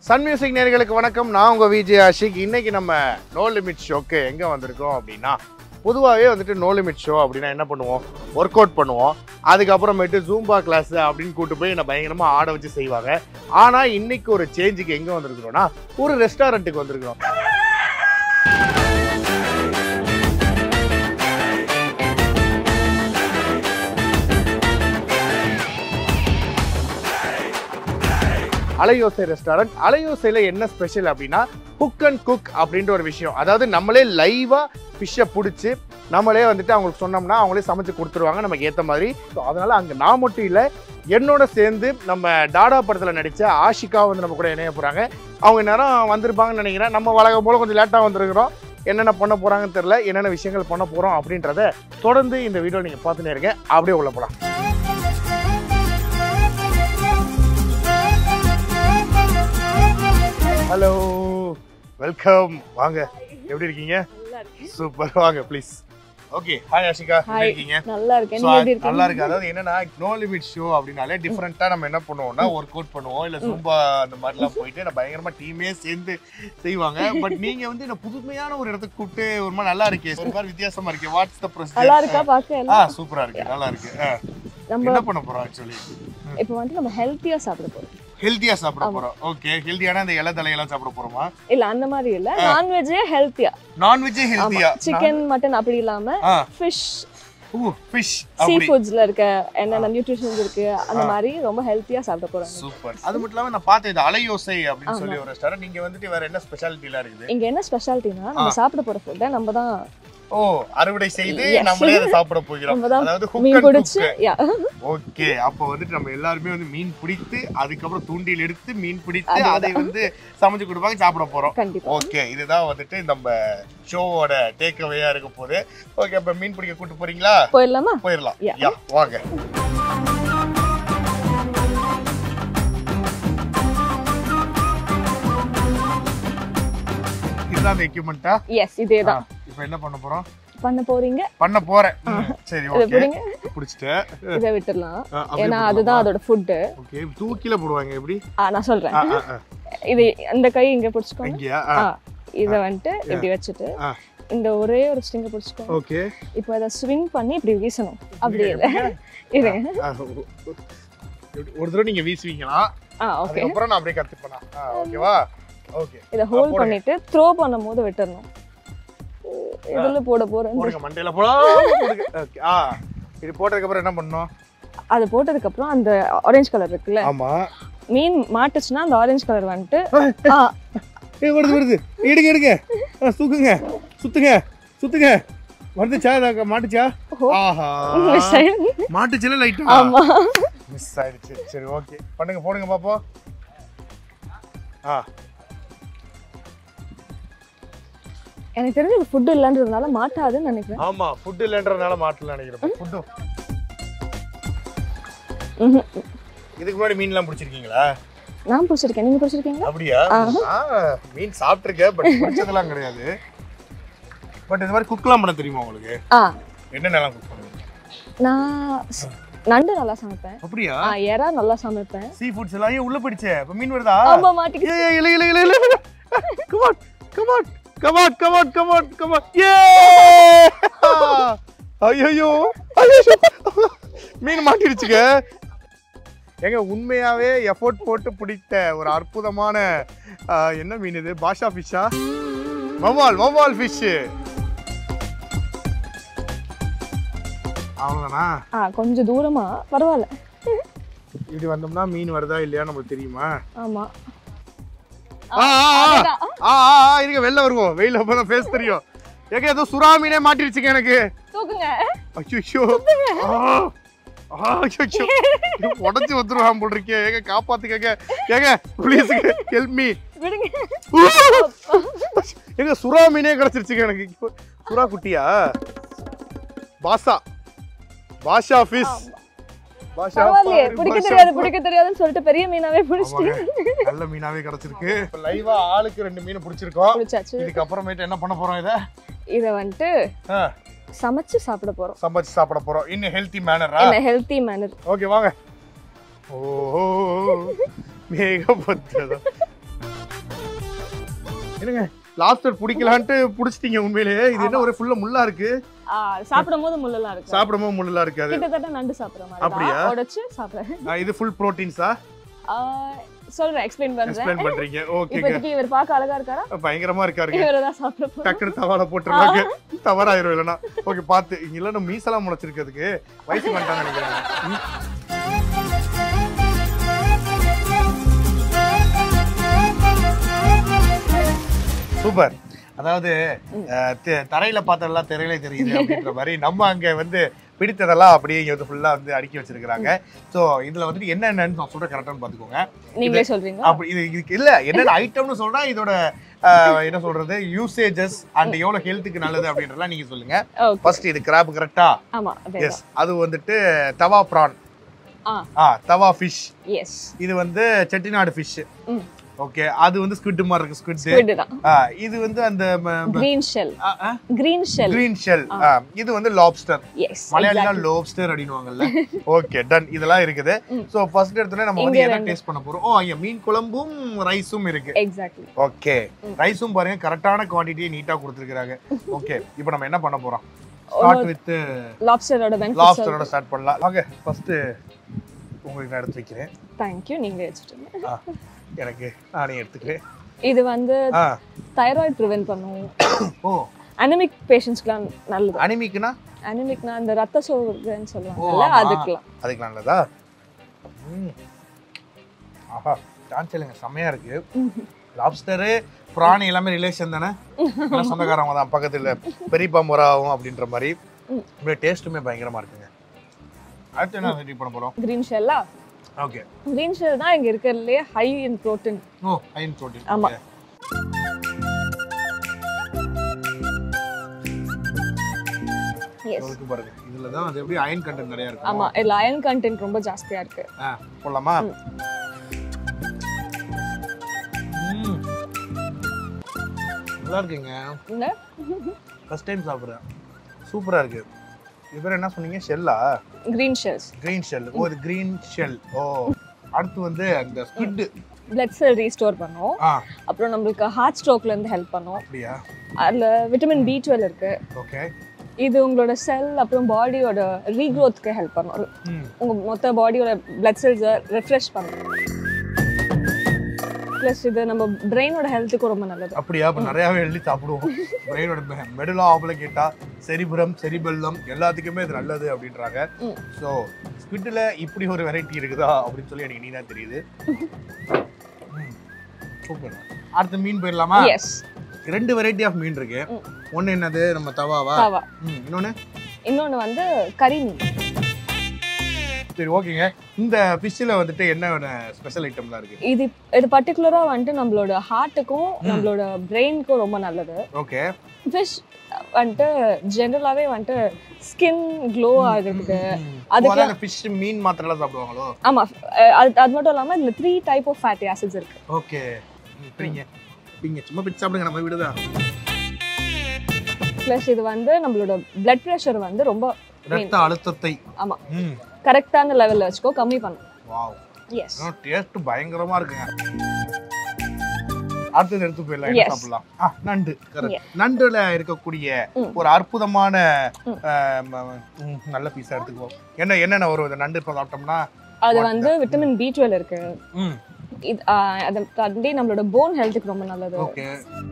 Sun music நேர்களுக்கு வணக்கம் நான் உங்கள் விஜய் ஆஷிக் இன்னைக்கு நம்ம நோ லிமிட் ஷோக்கு எங்கே வந்திருக்கோம் அப்படின்னா பொதுவாகவே வந்துட்டு நோ லிமிட் ஷோ அப்படின்னா என்ன பண்ணுவோம் ஒர்க் அவுட் பண்ணுவோம் அதுக்கப்புறமேட்டு ஜூம்பா கிளாஸ் அப்படின்னு கூட்டு போய் என்னை பயங்கரமாக ஆட வச்சு செய்வாங்க ஆனால் இன்னைக்கு ஒரு சேஞ்சுக்கு எங்கே வந்திருக்கிறோம்னா ஒரு ரெஸ்டாரண்ட்டுக்கு வந்திருக்கிறோம் அலையோசை ரெஸ்டாரண்ட் அலையோசையில் என்ன ஸ்பெஷல் அப்படின்னா குக் அண்ட் குக் அப்படின்ற ஒரு விஷயம் அதாவது நம்மளே லைவாக ஃபிஷ்ஷை பிடிச்சி நம்மளே வந்துட்டு அவங்களுக்கு சொன்னோம்னா அவங்களே சமைச்சு கொடுத்துருவாங்க நமக்கு ஏற்ற மாதிரி ஸோ அதனால் அங்கே நான் மட்டும் இல்லை என்னோட சேர்ந்து நம்ம டாடா படத்தில் நடித்த ஆஷிகா வந்து நம்ம கூட இணைய போகிறாங்க அவங்க நேரம் வந்திருப்பாங்கன்னு நினைக்கிறேன் நம்ம வழக்கம் போல் கொஞ்சம் லேட்டாக வந்திருக்கிறோம் என்னென்ன பண்ண போகிறாங்கன்னு தெரில என்னென்ன விஷயங்கள் பண்ண போகிறோம் அப்படின்றத தொடர்ந்து இந்த வீடியோ நீங்கள் பார்த்துனே இருங்க அப்படியே உள்ள போகலாம் ஹலோ வெல்கம் வாங்க எப்படி இருக்கீங்க நல்லா இருக்கேன் சூப்பர் வாங்க ப்ளீஸ் ஓகே ஹாய் ஆஷிகா எப்படி Hi. இருக்கீங்க நல்லா இருக்கேன் So, நீங்க எப்படி இருக்கீங்க நல்லா இருக்கு அதாவது என்னன்னா நோ லிமிட் ஷோ அப்படின்னாலே டிஃப்ரெண்டா நம்ம என்ன பண்ணுவோம்னா ஒர்க் அவுட் பண்ணுவோம் இல்ல சூம்பா அந்த மாதிரிலாம் போயிட்டு நான் பயங்கரமா டீமே சேர்ந்து செய்வாங்க பட் நீங்க வந்து என்ன புதுமையான ஒரு இடத்துக்கு கூப்பிட்டு ஒரு மாதிரி நல்லா இருக்கே ஒரு மாதிரி வித்தியாசமா இருக்கு வாட்ஸ் த நல்லா ப்ரொசீஜர் இருக்கா பாக்க ஆ எல்லாம் சூப்பரா இருக்கு நல்லா இருக்கு ஆ. நம்ம என்ன பண்ண போறோம் ஆக்சுவலி இப்போ வந்து நம்ம ஹெல்த்தியா சாப்பிட போறோம் ஹெல்த்தியா சாப்பிட போறோம் ஓகே ஹெல்த்தியான அந்த இலை தலையெல்லாம் சாப்பிட போறோமா இல்ல அந்த மாதிரி இல்ல நான்வெஜ்ஜே ஹெல்த்தியா நான்வெஜ் ஹெல்த்தியா சிக்கன் மட்டன் அப்படி இல்லாம ஆ ஃபிஷ் ஓ ஃபிஷ் சீ அப்படி ஃபுட்ஸ்ல இருக்க என்னென்ன நியூட்ரிஷன்ஸ் இருக்கு அந்த மாதிரி ரொம்ப ஹெல்த்தியா சாப்பிட போறாங்க சூப்பர் அது மட்டும் இல்லாம நான் பார்த்தேன் இது அலையோசை அப்படின்னு சொல்லி ஒரு ரெஸ்டாரண்ட் நீங்க வந்துட்டு வேற என்ன ஸ்பெஷாலிட்டிலாம் இருக்குது இங்க என்ன ஸ்பெஷாலிட்டினா நம்ம சாப்பிட போற ஃபுட்டை நம்ம தான் ஓ அறுவடை செய்து Yes. நம்மளே அதை சாப்பிட போகிறோம் நம்ம தான் அதாவது மீன் குக் பிடிச்சு யா ஓகே அப்போ வந்துட்டு நம்ம எல்லாருமே வந்து மீன் பிடித்து அதுக்கப்புறம் தூண்டில் எடுத்து மீன் பிடித்து அதுதான். அதை வந்து சமைச்சு கொடுப்பாங்க சாப்பிட போறோம் கண்டிப்பா ஓகே இதுதான் வந்துட்டு நம்ம ஷோவோட டேக் அவேயா இருக்க போகுது ஓகே அப்ப மீன் பிடிக்க கூட்டு போறீங்களா போயிடலாமா போயிடலாம் Yeah. யா வாங்க இதுதான் அந்த எக்யூப்மெண்ட்டா எஸ் இதே தான் இப்போ என்ன பண்ண போறோம் பண்ண போறீங்க பண்ண போறேன் ம், சரி இதை ஓகே பிடிங்க பிடிச்சிட்டேன் இதை விட்டுடலாம் ஆ, அப்படியே ஏன்னா அதுதான் அதோட ஃபுட்டு ஓகே தூக்கில போடுவாங்க எப்படி நான் சொல்றேன் ஆ, ஆ, ஆ. இது இந்த கை இங்க பிடிச்சுக்கோங்க இங்கயா ஆ, ஆ இதை வந்துட்டு இப்படி வச்சுட்டு ஆ. இந்த ஒரே ஒரு ஸ்டிங்க பிடிச்சுக்கோங்க ஓகே இப்போ அதை ஸ்விங் பண்ணி இப்படி வீசணும் அப்படி இல்லை இருங்க ஆ, ஓ- ஓ- எப்படி- ஒரு தடவை நீங்க வீசுவீங்களா ஆ ஓகே அதுக்கப்புறம் நான் அப்படியே கத்துப்பேனா ஓகேவா ஓகே இதை ஹோல்ட் போடுங்க. பண்ணிட்டு த்ரோ பண்ணும் போது விட்டுறணும் இதுல போட போறேன் போடுங்க மண்டையில போடா போடுங்க ஓகே ஆ இது போட்டதுக்கு அப்புறம் என்ன பண்ணணும் அது போட்டதுக்கு அப்புறம் அந்த ஆரஞ்சு கலர் இருக்குல்ல ஆமா மீன் மாட்டுச்சுன்னா அந்த ஆரஞ்சு கலர் வந்துட்டு ஆ ஏய் வருது வருது எடுங்க எடுங்க ஆ, தூக்குங்க சுத்துங்க சுத்துங்க வந்துச்சா இதாக மாட்டுச்சா ஓஹோ. ஆஹா miss ஆயிடுச்சு. மாட்டுச்சுல லைட்டா ஆமா மிஸ் ஆயிடுச்சு சரி ஓகே பண்ணுங்க போடுங்க பாப்போம் ஆ எனக்கு தெரிஞ்சு ஃபுட் இல்லைன்றதுனால மாட்டாதுன்னு நினைக்கிறேன் ஆமா ஃபுட் இல்லைன்றதுனால மாட்டல நினைக்கிறேன் ஃபுட்டு ம்ஹும். இதுக்கு முன்னாடி மீன்லாம் பிடிச்சிருக்கீங்களா நான் பிடிச்சிருக்கேன் நீங்க பிடிச்சிருக்கீங்களா அப்படியா ஆ, மீன் சாப்பிட்டுருக்கேன் பட் பிடிச்சதெல்லாம் கிடையாது பட் இந்த மாதிரி குக்லாம் பண்ண தெரியுமா உங்களுக்கு ஆ என்னென்னலாம் குக் பண்ணுவீங்க நான் ஸ்- நண்டு நல்லா சமைப்பேன் அப்படியா ஆ எறா நல்லா சமைப்பேன் சீ ஃபுட்ஸ் எல்லாம் ஏன் உள்ள போயிடுச்சே இப்ப மீன் வருதா ஆமா மாட்டிக்கு ஏய் ஏய், இல்ல இல்ல இல்ல இல்ல come on come on come on come on come on come on ஏ ஐயோ ஐயோ மீன் மாட்டிடுச்சுங்க ஏங்க உண்மையாவே எஃபோர்ட் போட்டு பிடித்த ஒரு அற்புதமான ஆ, என்ன மீன் இது பாஷா ஃபிஷ்ஷா வவ்வால் வவ்வால் ஃபிஷ் அவ்வளோதானா ஆ கொஞ்சம் தூரமா பரவாயில்ல இப்படி வந்தோம்னா மீன் வருதா இல்லையா நமக்கு தெரியுமா ஆமா ஆ, ஆ, ஆ. அதுதான். ஆ ஆ ஆ, இருங்க வெளில வருவோம் வெயில அப்பதான் ஃபேஸ் தெரியும் ஏங்க ஏதோ சுறா மீனே மாட்டிருச்சுங்க எனக்கு தூக்குங்க அச்சோ உடச்சு வந்துருவான் போல் இருக்கே ஏங்க காப்பாத்துக்கங்க ஏங்க ப்ளீஸ் ஹெல்ப் மீ விடுங்க ஏங்க சுறா மீனே கிடைச்சிருச்சுங்க எனக்கு இப்போ சுறா குட்டியா பாசா பாஷா ஃபிஷ் பாஷா பரவாயில்லையே பாரு, பிடிக்க பாஷா தெரியாது பாரு. பிடிக்க தெரியாதுன்னு சொல்லிட்டு பெரிய மீனாவே பிடிச்சிட்டு ஆமாங்க. நல்ல மீனாவே கிடைச்சிருக்கு இப்ப லைவா ஆளுக்கு ரெண்டு மீன் பிடிச்சிருக்கோம் பிடிச்சாச்சு இதுக்கு அப்புறமேட்டு என்ன பண்ண போறோம் இத இதை வந்துட்டு ஆ, சமைச்சு சாப்பிட போறோம் சமைச்சு சாப்பிட போறோம் இன்னும் ஹெல்த்தி மேனரா என்ன ஹெல்த்தி மேனர் ஓகே வாங்க ஓ மேகபத்திரம் என்னங்க லாப்ஸ்டர் பிடிக்கலான்ட்டு பிடிச்சிட்டீங்க உண்மையிலேயே இது என்ன ஒரு ஃபுல்லா முள்ளா இருக்கு ஆ, சாப்பிடும் போது முள்ளெல்லாம் இருக்கு சாப்பிடும்போது முள்ளா இருக்காது கிட்டத்தட்ட நண்டு சாப்பிடுற மாதிரி அப்படியா? தான். உடைச்சு சாப்பிடுறேன் ஆ, இது ஃபுல் ப்ரோட்டீன்ஸா ஆ, சொல்றேன் எக்ஸ்பிளைன் பண்றேன் எக்ஸ்பிளைன் பண்றீங்க ஓகேங்க இப்போதைக்கு இவர் பார்க்க அழகா இருக்காரா பயங்கரமா இருக்காருங்க இவரை தான் சாப்பிட போறோம். டக்குனு தவால போட்டுருவாங்க தவறாயிரும் இல்லைன்னா ஓகே பார்த்து இங்க இல்லைன்னா மீசெல்லாம் முளைச்சிருக்கிறதுக்கு வயசு வந்துட்டான்னு நினைக்கிறேன் ம். சூப்பர் அதாவது அஹ், தி- தரையில பார்த்ததெல்லாம் திரையில தெரியுது அப்படின்ற மாதிரி நம்ம அங்க வந்து பிடித்ததெல்லாம் அப்படியே இங்க வந்து ஃபுல்லா வந்து அடுக்கி வச்சிருக்காங்க சோ இதுல வந்துட்டு என்னென்னு நான் சொல்றேன் கரெக்டான்னு பாத்துக்கோங்க நீங்களே சொல்றீங்களா அப்படி இது இதுக்கு இல்ல என்னென்ன ஐட்டம்னு சொல்றா இதோட அஹ், என்ன சொல்றது யூசேஜஸ் அண்ட் எவ்வளவு ஹெல்த்துக்கு நல்லது அப்படின்றலாம் நீங்க சொல்லுங்க ஓகே ஃபர்ஸ்ட் இது கிராப் கரெக்டா ஆமா அதே எஸ் அது வந்துட்டு தவா ப்ரான் ஆ ஆ தவா ஃபிஷ் எஸ் இது வந்து செட்டிநாடு ஃபிஷ் ம் ஓகே அது வந்து ஸ்குவிட் மாதிரி இருக்கு ஸ்குவிட் ஸ்குவிட் தான் இது வந்து அந்த green shell green shell green shell இது வந்து லாப்ஸ்டர் எஸ் மலையாளில லோப்ஸ்டர் அப்படின்னுவாங்கல்ல ஓகே டன் இதெல்லாம் இருக்குது ம். சோ ஃபர்ஸ்ட் எடுத்தோடனே நம்ம வந்து இங்க என்ன ரெண்டு. டேஸ்ட் பண்ண போறோம் ஓ இங்க மீன் குழம்பும் ரைஸும் இருக்கு எக்ஸாக்ட்லி ஓகே ரைஸும் பாருங்க கரெக்டான குவாண்டிட்டியை நீட்டா கொடுத்துருக்காங்க ஓகே இப்போ நம்ம என்ன பண்ண போறோம் ஸ்டார்ட் வித் லாப்ஸ்டரோட பெனிஃபிட்ஸ் லாப்ஸ்டரோட ஸ்டார்ட் பண்ணலாம் வாங்க ஃபர்ஸ்ட் உங்களுக்கு நான் எடுத்து வைக்கிறேன் தேங்க்யூ நீங்க வச்சுட்டீங்க ஆ, எனக்கு நானே எடுத்துக்கிறேன் இது வந்து ஆ தைராய்டு ப்ரிவென்ட் பண்ணும் ஓ அனிமிக் பேஷண்ட்ஸ்க்குலாம் நல்லது அனிமிக்குனா அனிமிக்னா அந்த ரத்த சோகைன்னு ஓ, சொல்லுவாங்கல்ல ஆமா. அதுக்கெல்லாம் அதுக்கு நல்லதா ம். ஆஹா சான்ஸ் இல்லைங்க செம்மையா இருக்கு லாப்ஸ்டரு பிராணி எல்லாமே ரிலேஷன் தானே எல்லாம் சொந்தக்காரவங்க தான் பக்கத்துல பெரியப்பா முறாவும் அப்படின்ற மாதிரி ம். இப்படியே டேஸ்ட்டுமே பயங்கரமா இருக்குங்க அடுத்து என்ன ரெடி பண்ண போறோம் கிரீன் ஷெல்லா ஓகே கிரீன் ஷெல் தான் இங்க இருக்கிறதுலே ஹை இன் ப்ரோட்டீன் ஓ அயன் ப்ரோட்டீன் ஆமா. எஸ் இருக்கு பாருங்க இதுல தான் அது எப்படி அயன் கண்டென்ட் நிறைய இருக்கு ஆமா இதுல அயன் கண்டென்ட் ரொம்ப ஜாஸ்தியா இருக்கு ஆ போடலாமா ம். ம். நல்லா இருக்குங்க என்ன ஃபர்ஸ்ட் டைம் சாப்பிட்றேன் சூப்பரா இருக்கு இவர் என்ன சொன்னீங்க ஷெல்லா கிரீன் ஷெல்ஸ் கிரீன் ஷெல் ஓ இது கிரீன் ஷெல் ஓ அடுத்து வந்து அந்த ஸ்கிட் பிளட் செல் ரீஸ்டோர் பண்ணும் ஆ அப்புறம் நம்மளுக்கு ஹார்ட் ஸ்ட்ரோக்ல இருந்து ஹெல்ப் பண்ணும் அப்படியா அதுல விட்டமின் பி டுவெல் இருக்கு ஓகே இது உங்களோட செல் அப்புறம் பாடியோட ரீக்ரோத்க்கு ஹெல்ப் பண்ணும் ம் உங்க மொத்த பாடியோட பிளட் செல்ஸை ரெஃப்ரெஷ் பண்ணும் ப்ளஸ் இது நம்ம பிரெயினோட ஹெல்த்துக்கு ரொம்ப நல்லது அப்படியா அப்ப நிறையவே எழுதி சாப்பிடுவோம் பிரெயினோட மெடுலா ஆப்ளிகேட்டா செரிபுரம் செரிபெல்லம் எல்லாத்துக்குமே இது நல்லது அப்படின்றாங்க ம். ஸோ ஸ்குவிட்டில் இப்படி ஒரு வெரைட்டி இருக்குதா அப்படின்னு சொல்லி எனக்கு நீ தான் தெரியுது சூப்பர் அடுத்த மீன் போயிடலாமா எஸ் ரெண்டு வெரைட்டி ஆஃப் மீன் இருக்கு ம். ஒன்னு என்னது நம்ம தவாவா தவா ம், இன்னொன்னு இன்னொன்னு வந்து கறி மீன் சரி ஓகேங்க இந்த ஃபிஷ்ஷில் வந்துட்டு என்ன ஸ்பெஷல் ஐட்டம்லாம் இருக்கு இது இது பர்டிகுலரா வந்துட்டு நம்மளோட ஹார்ட்டுக்கும் நம்மளோட பிரெயினுக்கும் ரொம்ப நல்லது ஓகே ஃபிஷ் வந்துட்டு ஜென்ரலாவே வந்துட்டு ஸ்கின் க்ளோ ஆகுறதுக்கு அதுக்கு- அதுக்கு ஃபிஷ் மீன் மாத்திரம் சாப்பிடுவாங்களோ ஆமா அஹ் அது அது மட்டும் இல்லாம இதுல three type of fatty acids இருக்கு ஓகே பிடிங்க பிடிங்க சும்மா பிடிச்சு சாப்பிடுங்க நம்ம விடுதான் ப்ளஸ் இது வந்து நம்மளோட பிளட் ப்ரெஷர் வந்து ரொம்ப ரத்த அழுத்தத்தை ஆமா ம் கரெக்டான லெவல்ல வச்சுக்கோ கம்மி பண்ணும் வாவ் எஸ் டேஸ்ட் பயங்கரமா இருக்குங்க அடுத்தது எடுத்து போயிடலாம் என்ன Yes. சாப்பிடலாம் ஆ நண்டு correct. Yeah. நண்டுல இருக்கக்கூடிய ம். ஒரு அற்புதமான ம். ஆ, ம- ம், நல்ல பீஸா எடுத்துக்குவோம் என்ன என்னென்ன வரும் இந்த நண்டு இப்போ சாப்பிட்டோம்னா அது வந்து விட்டமின் பி டுவெல் இருக்கு ம் இது ஆஹ் அதை தாண்டி நம்மளோட போன் ஹெல்த்துக்கு ரொம்ப நல்லது ஓகே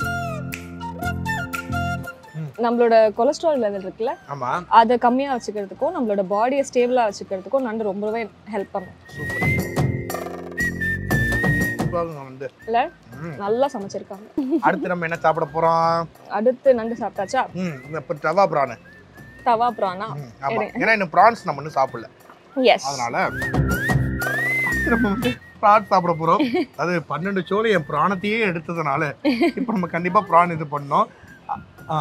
நம்மளோட கொலஸ்ட்ரால் லெவல் இருக்குல்ல ஆமா அதை கம்மியா வச்சுக்கிறதுக்கும் நம்மளோட பாடியை ஸ்டேபிளா வச்சுக்கிறதுக்கும் நண்டு ரொம்பவே ஹெல்ப் பண்ணும் சூப்பர் சூப்பராக வந்து இல்ல ம். நல்லா சமைச்சிருக்காங்க அடுத்து நம்ம என்ன சாப்பிட போறோம் அடுத்து நண்டு சாப்பிட்டாச்சா ம் இந்த இப்போ ரவா பிரான் தவா ப்ரானா ஆமா ஏன்னா இன்னும் ப்ரான்ஸ் நம்ம இன்னும் சாப்பிடல எஸ் அதனால அடுத்து நம்ம வந்து ப்ரான் சாப்பிட போறோம் அது பன்னெண்டு சோறு என் பிராணத்தையே எடுத்ததுனால இப்போ நம்ம கண்டிப்பா ப்ரான் இது பண்ணோம் அ- ஆ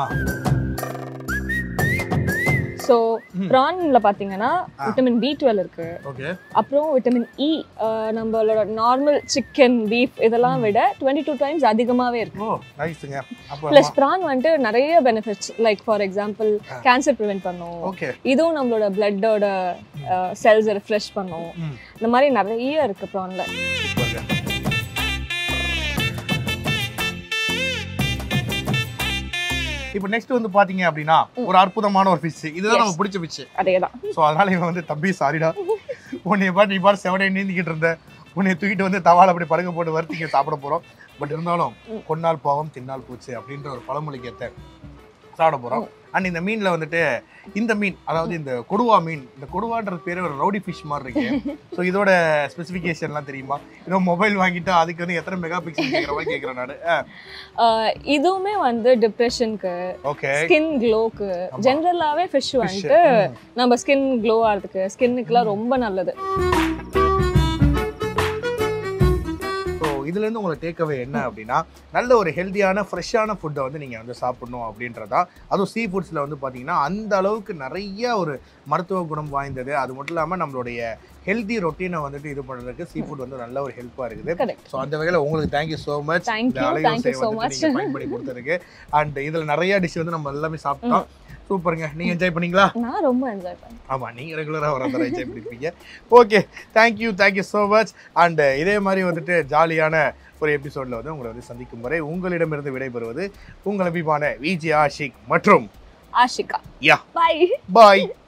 ஸோ ப்ரான்ல பாத்தீங்கன்னா விட்டமின் பி டுவெல் இருக்கு ஓகே அப்புறம் விட்டமின் இ நம்மளோட நார்மல் சிக்கன் பீஃப் இதெல்லாம் விட டுவெண்ட்டி டூ டைம்ஸ் அதிகமாவே இருக்கு ஓ நைஸுங்க அப்போ ப்ளஸ் ப்ரான் வந்துட்டு நிறைய benefits like for example cancer prevent பண்ணும் ஓகே இதுவும் நம்மளோட பிளட்டோட செல்ஸ் ரெஃப்ரெஷ் பண்ணும் ம் இந்த மாதிரி நிறைய இருக்கு ப்ரான்ல சூப்பருங்க இப்போ நெக்ஸ்ட் வந்து பாத்தீங்க அப்படின்னா ஒரு அற்புதமான ஒரு ஃபிஷ் இதுதான் Yes. நம்ம பிடிச்ச ஃபிஷ் அதே தான் ஸோ அதனால இவன் வந்து தம்பி சாரிடா உன்னைய பாட்டு நீ பாட்டு செவனே நீந்திக்கிட்டு இருந்த உன்னை தூக்கிட்டு வந்து தவால அப்படி படுங்க போட்டு வறுத்திங்க சாப்பிட போறோம் பட் இருந்தாலும் ம். கொன்னால் பாவம் தின்னால் பூச்சு அப்படின்ற ஒரு பழமொழிக்கு ஏத்த சாப்பிட போறோம் அண்ட் இந்த மீன்ல வந்துட்டு இந்த மீன் அதாவது இந்த கொடுவா மீன் இந்த கொடுவான்ற பேரு ஒரு ரவுடி ஃபிஷ் மாதிரி இருக்கு ஸோ இதோட ஸ்பெசிஃபிகேஷன்லாம் தெரியுமா இன்னும் மொபைல் வாங்கிட்டா அதுக்கு வந்து எத்தனை மெகா பிக்சல் கேட்குற மாதிரி கேட்குறேன் நான் ஆஹ் இதுவுமே வந்து டிப்ரெஷனுக்கு ஓகே ஸ்கின் க்ளோக்கு ஆமா. ஜென்ரலாவே ஃபிஷ் வந்துட்டு நம்ம ஸ்கின் க்ளோ ஆகிறதுக்கு ஸ்கின்னுக்குலாம் ரொம்ப நல்லது ஸோ இதுலேருந்து உங்களுக்கு டேக்அவே என்ன அப்படின்னா நல்ல ஒரு ஹெல்த்தியான ஃப்ரெஷ்ஷான ஃபுட்டை வந்து நீங்கள் வந்து சாப்பிடணும் அப்படின்றதா அதுவும் சீ ஃபுட்ஸில் வந்து பார்த்தீங்கன்னா அந்த அளவுக்கு நிறைய ஒரு மருத்துவ குணம் வாய்ந்தது அது மட்டும் இல்லாமல் நம்மளுடைய ஹெல்தி ரொட்டீனை வந்துட்டு இது பண்ணுறதுக்கு சீ ஃபுட் வந்து நல்ல ஒரு ஹெல்ப்பாக இருக்குது கரெக்ட் ஸோ அந்த வகையில் உங்களுக்கு thank you so much Thank you, thank you so much. நீங்கள் பயன்படுத்தி கொடுத்துருக்கு அண்ட் இதில் நிறைய டிஷ் வந்து நம்ம எல்லாமே சாப்பிட்டோம் சூப்பருங்க நீங்கள் என்ஜாய் பண்ணீங்களா நான் ரொம்ப என்ஜாய் பண்ணேன் ஆமாம் நீங்கள் ரெகுலராக வர அந்த என்ஜாய் பண்ணிருப்பீங்க okay thank you thank you so much and இதே மாதிரி வந்துட்டு ஜாலியான ஒரு எபிசோடில் வந்து உங்களை வந்து சந்திக்கும் வரை உங்களிடமிருந்து விடைபெறுவது உங்கள் அபிமான விஜி ஆஷிக் மற்றும் ஆஷிகா யா பாய் பாய்